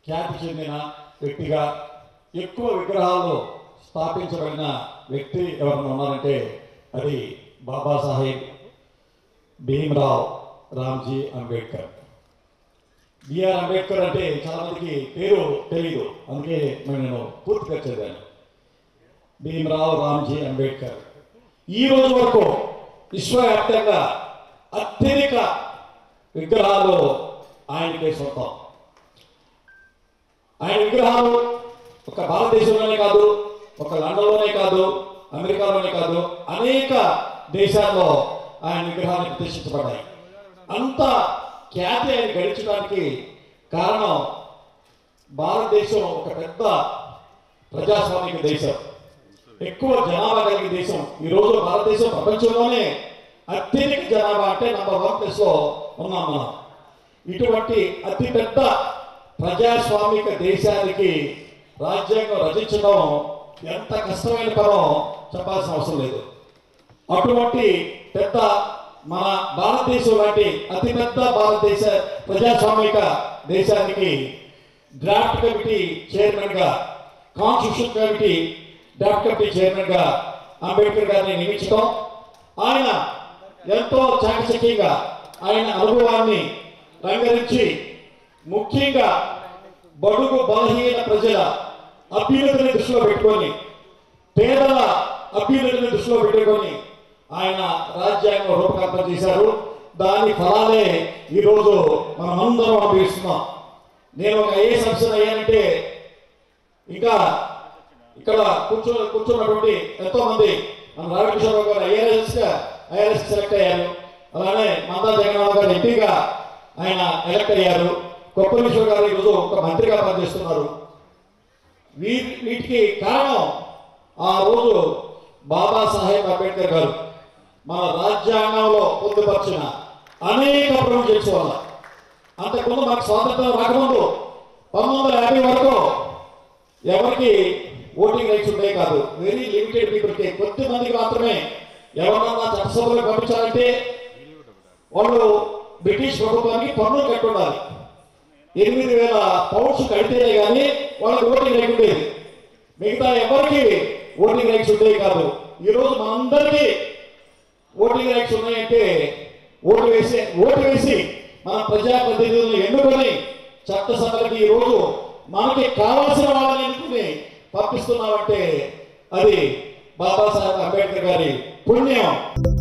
ఖ్యాతి చెందిన వ్యక్తిగా ఎక్కువ విగ్రహాలు స్థాపించబడిన వ్యక్తి ఎవరైనా ఉన్నారంటే అది బాబాసాహెబ్ భీమ్రావ్ రామ్జీ అంబేద్కర్ బిఆర్ అంబేద్కర్ అంటే చాలా మందికి పేరు తెలియదు అందుకే మరి నేను పూర్తిగా చదివాను భీమరావు రామ్జీ అంబేద్కర్ ఈ రోజు వరకు విశ్వవ్యాప్తంగా అత్యధిక విగ్రహాలు ఆయనకే సొంతం ఆయన విగ్రహాలు ఒక భారతదేశంలోనే కాదు ఒక లండన్లోనే కాదు అమెరికాలోనే కాదు అనేక దేశాల్లో ఆయన విగ్రహాలు ప్రతిష్ఠించబడ్డాయి అంత ఖ్యాతి ఆయన గడించడానికి కారణం భారతదేశం ఒక పెద్ద ప్రజాస్వామిక దేశం ఎక్కువ జనాభా కలిగిన దేశం ఈరోజు భారతదేశం ప్రపంచంలోనే అత్యధిక జనాభా అంటే నంబర్ వన్ ప్లేస్ లో ఉన్నాం మనం ఇటువంటి అతిపెద్ద ప్రజాస్వామిక దేశానికి రాజ్యాంగం రచించడం ఎంత కష్టమైన పనం చెప్పాల్సిన అవసరం లేదు అటువంటి పెద్ద మన భారతదేశం లాంటి అతిపెద్ద భారతదేశ ప్రజాస్వామిక దేశానికి డ్రాఫ్ట్ కమిటీ చైర్మన్ గా constitution committee draft committee chairman గా అంబేద్కర్ గారిని నియమించడం ఆయన ఎంతో చాకచక్యంగా ఆయన అనుభవాన్ని రంగరించి ముఖ్యంగా బడుగు బలహీన ప్రజల అభ్యున్నతిని దృష్టిలో పెట్టుకొని పేదల అభ్యున్నతిని దృష్టిలో పెట్టుకొని ఆయన రాజ్యాంగం రూపకల్పన చేశారు దాని ఫలాలే ఈరోజు మనం అందరం అనుభవిస్తున్నాం నేను ఒక ఐఏఎస్ ఆఫీసర్ అయ్యానంటే ఇంకా ఇక్కడ కూర్చో కూర్చున్నటువంటి ఎంతో మంది మన రామకృష్ణరావు గారు ఐఆర్ఎస్ ఐఆర్ఎస్ సెలెక్ట్ అయ్యారు అలానే మందా జగన్మోహన్ గారు ఎంపీగా ఆయన ఎలక్ట్ అయ్యారు కొప్పలీశ్వర్ గారు ఈరోజు ఒక మంత్రిగా పనిచేస్తున్నారు వీ వీటికి కారణం ఆ రోజు బాబాసాహెబ్ అంబేద్కర్ గారు మన రాజ్యాంగంలో పొందుపరిచిన అనేక ప్రొవిజన్స్ వల్ల అంతకుముందు మనకు స్వాతంత్రం రాకముందు పంతొమ్మిది వందల యాభై వరకు ఎవరికి ఓటింగ్ రైట్స్ ఉండే కాదు వెరీ లిమిటెడ్ పీపుల్కి కొద్ది మందికి మాత్రమే ఎవరన్నా చట్టసభలకు పంపించాలంటే వాళ్ళు బ్రిటిష్ ప్రభుత్వానికి పన్నులు కట్టుండాలి ఎనిమిది వేల పౌండ్స్ కడితేనే కానీ వాళ్ళకి ఓటింగ్ రైట్ ఉండేది మిగతా ఎవరికి ఓటింగ్ రైట్స్ ఉండేవి కాదు ఈరోజు మనందరికీ ఓటింగ్ రైట్స్ ఉన్నాయంటే ఓటు వేసి ఓటు వేసి మన ప్రజాప్రతినిధులను ఎన్నుకొని చట్టసభలకి ఈరోజు మనకి కావాల్సిన వాళ్ళని ఎన్నుకుని పంపిస్తున్నామంటే అది బాబాసాహెబ్ అంబేద్కర్ గారి పుణ్యం